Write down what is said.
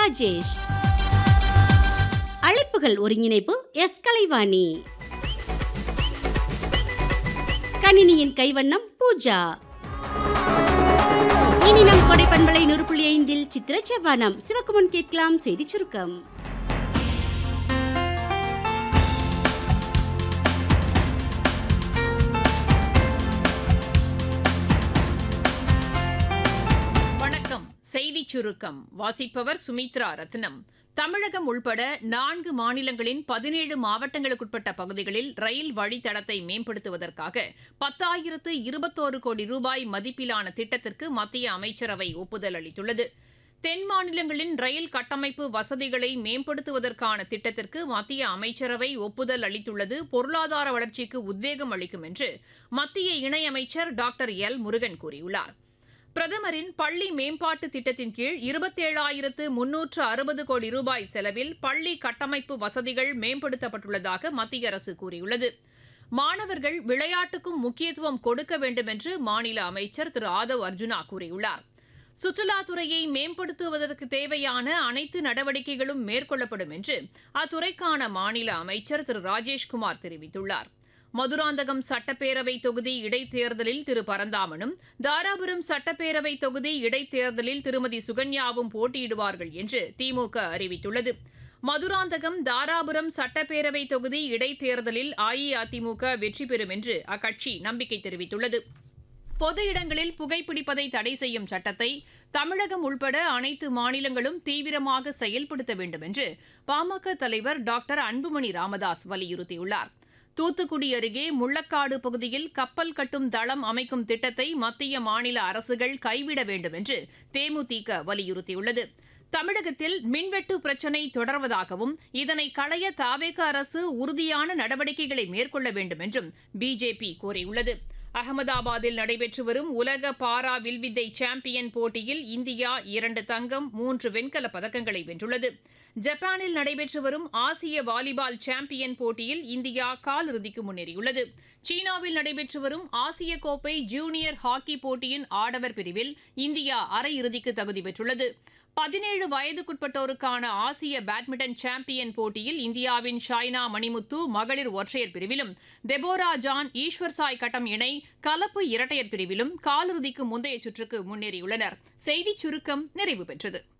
ராஜேஷ் அழைப்புகள் ஒருங்கிணைப்பு எஸ் கலைவாணி கணினியின் கைவண்ணம் பூஜா இனி நம் கொடைப்பண்பலை நூறு புள்ளி ஐந்தில் சித்திர செவ்வானம் சிவக்குமன் கேட்கலாம் செய்தி சுருக்கம் வணக்கம் செய்தி சுருக்கம் வாசிப்பவர் சுமித்ரா ரத்னம் தமிழகம் உள்பட நான்கு மாநிலங்களின் பதினேழு மாவட்டங்களுக்குட்பட்ட பகுதிகளில் ரயில் வழித்தடத்தை மேம்படுத்துவதற்காக பத்தாயிரத்து இருபத்தோரு கோடி ரூபாய் மதிப்பிலான திட்டத்திற்கு மத்திய அமைச்சரவை ஒப்புதல் அளித்துள்ளது தென் மாநிலங்களின் ரயில் கட்டமைப்பு வசதிகளை மேம்படுத்துவதற்கான திட்டத்திற்கு மத்திய அமைச்சரவை ஒப்புதல் அளித்துள்ளது பொருளாதார வளர்ச்சிக்கு உத்வேகம் அளிக்கும் என்று மத்திய இணையமைச்சர் டாக்டர் எல் முருகன் கூறியுள்ளார் பிரதமரின் பள்ளி மேம்பாட்டு திட்டத்தின் கீழ் இருபத்தேழாயிரத்து முன்னூற்று அறுபது கோடி ரூபாய் செலவில் பள்ளி கட்டமைப்பு வசதிகள் மேம்படுத்தப்பட்டுள்ளதாக மத்திய அரசு கூறியுள்ளது மாணவர்கள் விளையாட்டுக்கும் முக்கியத்துவம் கொடுக்க வேண்டும் என்று மாநில அமைச்சர் திரு ஆதவ் அர்ஜுனா கூறியுள்ளார் சுற்றுலாத்துறையை மேம்படுத்துவதற்கு தேவையான அனைத்து நடவடிக்கைகளும் மேற்கொள்ளப்படும் என்று அத்துறைக்கான மாநில அமைச்சர் திரு ராஜேஷ்குமார் தெரிவித்துள்ளார் மதுராந்தகம் சட்டப்பேரவை தொகுதி இடைத்தேர்தலில் திரு பரந்தாமனும் தாராபுரம் சட்டப்பேரவை தொகுதி இடைத்தேர்தலில் திருமதி சுகன்யாவும் போட்டியிடுவார்கள் என்று திமுக அறிவித்துள்ளது மதுராந்தகம் தாராபுரம் சட்டப்பேரவை தொகுதி இடைத்தேர்தலில் அஇஅதிமுக வெற்றி பெறும் என்று அக்கட்சி நம்பிக்கை தெரிவித்துள்ளது பொது இடங்களில் புகைப்பிடிப்பதை தடை செய்யும் சட்டத்தை தமிழகம் உள்பட அனைத்து மாநிலங்களும் தீவிரமாக செயல்படுத்த வேண்டும் என்று பாமக தலைவர் டாக்டர் அன்புமணி ராமதாஸ் வலியுறுத்தியுள்ளார் தூத்துக்குடி அருகே முள்ளக்காடு பகுதியில் கப்பல் கட்டும் தளம் அமைக்கும் திட்டத்தை மத்திய மாநில அரசுகள் கைவிட வேண்டும் என்று தேமுதிக வலியுறுத்தியுள்ளது தமிழகத்தில் மின்வெட்டு பிரச்சினை தொடர்வதாகவும் இதனை களைய தாவேக அரசு உறுதியான நடவடிக்கைகளை மேற்கொள்ள வேண்டும் என்றும் பிஜேபி கூறியுள்ளது அகமதாபாத்தில் நடைபெற்று வரும் உலக பாரா வில்வித்தை சாம்பியன் போட்டியில் இந்தியா இரண்டு தங்கம் மூன்று வெண்கலப் பதக்கங்களை வென்றுள்ளது ஜப்பானில் நடைபெற்று வரும் ஆசிய வாலிபால் சாம்பியன் போட்டியில் இந்தியா காலிறுதிக்கு முன்னேறியுள்ளது சீனாவில் நடைபெற்று வரும் ஆசிய கோப்பை ஜூனியர் ஹாக்கி போட்டியின் ஆடவர் பிரிவில் இந்தியா அரையிறுதிக்கு தகுதி பெற்றுள்ளது பதினேழு வயதுக்குட்பட்டோருக்கான ஆசிய பேட்மிண்டன் சாம்பியன் போட்டியில் இந்தியாவின் ஷாய்னா மணிமுத்து மகளிர் ஒற்றையர் பிரிவிலும் தெபோரா ஜான் ஈஸ்வர் சாய் கட்டம் இணை கலப்பு இரட்டையர் பிரிவிலும் காலிறுதிக்கு முந்தைய சுற்றுக்கு முன்னேறியுள்ளனர் செய்திச் சுருக்கம் நிறைவு பெற்றது